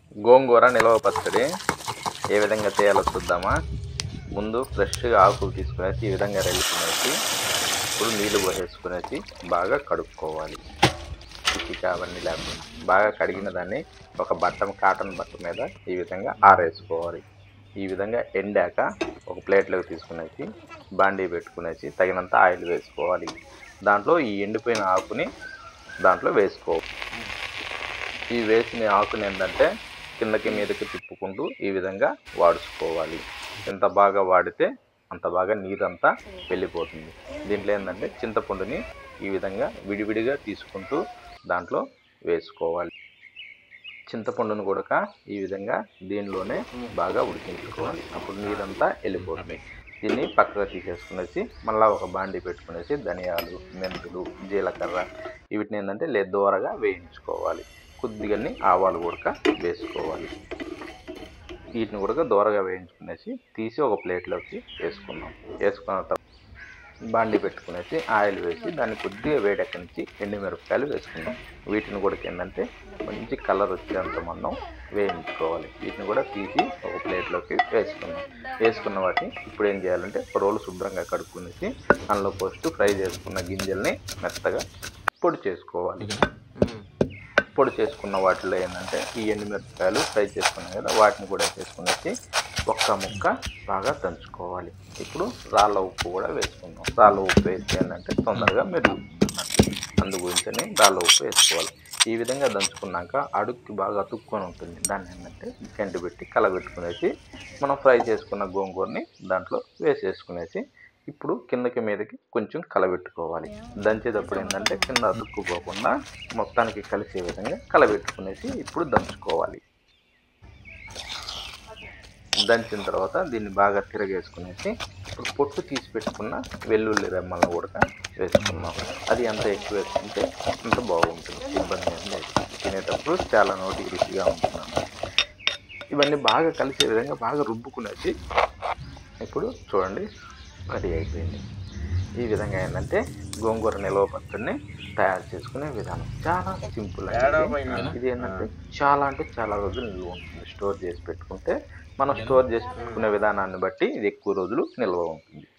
గోంగూర నిల్వ పచ్చడి ఏ విధంగా చేయాలో చూద్దామా ముందు ఫ్రెష్గా ఆకులు తీసుకునేసి ఈ విధంగా రెల్లుకునేసి ఇప్పుడు నీళ్లు పోసేసుకునేసి బాగా కడుక్కోవాలి ఇసుక అవన్నీ లేకుండా బాగా కడిగిన దాన్ని ఒక బట్ట కాటన్ బట్ట మీద ఈ విధంగా ఆరేసుకోవాలి ఈ విధంగా ఎండాక ఒక ప్లేట్లోకి తీసుకునేసి బాండీ పెట్టుకునేసి తగినంత ఆయిల్ వేసుకోవాలి దాంట్లో ఈ ఎండిపోయిన ఆకుని దాంట్లో వేసుకోవాలి ఈ వేసిన ఆకుని ఏంటంటే కిందకి మీదకి తిప్పుకుంటూ ఈ విధంగా వాడుకోవాలి ఎంత బాగా వాడితే అంత బాగా నీరంతా వెళ్ళిపోతుంది దీంట్లో ఏంటంటే చింతపండుని ఈ విధంగా విడివిడిగా తీసుకుంటూ దాంట్లో వేసుకోవాలి చింతపండును కూడా ఈ విధంగా దీనిలోనే బాగా ఉడికించుకోవాలి అప్పుడు నీరంతా వెళ్ళిపోతుంది దీన్ని పక్కగా తీసేసుకునేసి మళ్ళీ ఒక బాండి పెట్టుకునేసి ధనియాలు మెంతులు జీలకర్ర వీటిని ఏంటంటే లే దూరగా వేయించుకోవాలి కొద్దిగాని ఆవాలు కూడా వేసుకోవాలి వీటిని కూడా దూరగా వేయించుకునేసి తీసి ఒక ప్లేట్లోకి వేసుకుందాం వేసుకున్న తర్వాత బాండి పెట్టుకునేసి ఆయిల్ వేసి దాన్ని కొద్దిగా వేడెక్కనిచ్చి ఎండుమిరపకాయలు వేసుకుందాం వీటిని కూడా ఏంటంటే మంచి కలర్ వచ్చేంత మనం వేయించుకోవాలి వీటిని కూడా తీసి ఒక ప్లేట్లోకి వేసుకుందాం వేసుకున్న వాటిని ఇప్పుడు ఏం చేయాలంటే ఒక రోలు శుభ్రంగా కడుక్కునేసి అందులో పోస్ట్ ఫ్రై చేసుకున్న గింజల్ని మెత్తగా పొడి చేసుకోవాలి పొడి చేసుకున్న వాటిలో ఏంటంటే ఈ ఎండుమిరపకాయలు ఫ్రై చేసుకున్నాం కదా వాటిని కూడా వేసుకునేసి ఒక్క ముక్క బాగా దంచుకోవాలి ఇప్పుడు రాళ్ళ ఉప్పు కూడా వేసుకుందాం రాళ్ళ ఉప్పు వేసి ఏంటంటే తొందరగా మెరుగుతుందన్నట్టు అందు గురించని రాళ్ళ ఉప్పు వేసుకోవాలి ఈ విధంగా దంచుకున్నాక అడుక్కి బాగా అతుక్కొని ఉంటుంది దాన్ని ఏంటంటే గంటి పెట్టి కలబెట్టుకునేసి మనం ఫ్రై చేసుకున్న గోంగూరని దాంట్లో వేసేసుకునేసి ఇప్పుడు కిందకి మీదకి కొంచెం కలబెట్టుకోవాలి దంచేటప్పుడు ఏంటంటే కింద అతుక్కుపోకుండా మొత్తానికి కలిసే విధంగా కలబెట్టుకునేసి ఇప్పుడు దంచుకోవాలి దంచిన తర్వాత దీన్ని బాగా తిరగేసుకునేసి ఇప్పుడు పొట్టు తీసి పెట్టుకున్న వెల్లుల్లి రెమ్మలను కూడా వేసుకున్నాం అది ఎంత ఎక్కువ వేసుకుంటే అంత బాగుంటుంది ఇబ్బంది ఏం లేదు తినేటప్పుడు చాలా నోటికి రుచిగా ఉంటుంది ఇవన్నీ బాగా కలిసే విధంగా బాగా రుబ్బుకునేసి ఇప్పుడు చూడండి రెడీ అయిపోయింది ఈ విధంగా ఏంటంటే గోంగూర నిల్వ పచ్చడిని తయారు చేసుకునే విధానం చాలా సింపుల్ అండి ఇది ఏంటంటే చాలా అంటే చాలా రోజులు నిల్వ ఉంటుంది స్టోర్ చేసి పెట్టుకుంటే మనం స్టోర్ చేసి పెట్టుకునే విధానాన్ని బట్టి ఇది ఎక్కువ రోజులు నిల్వ ఉంటుంది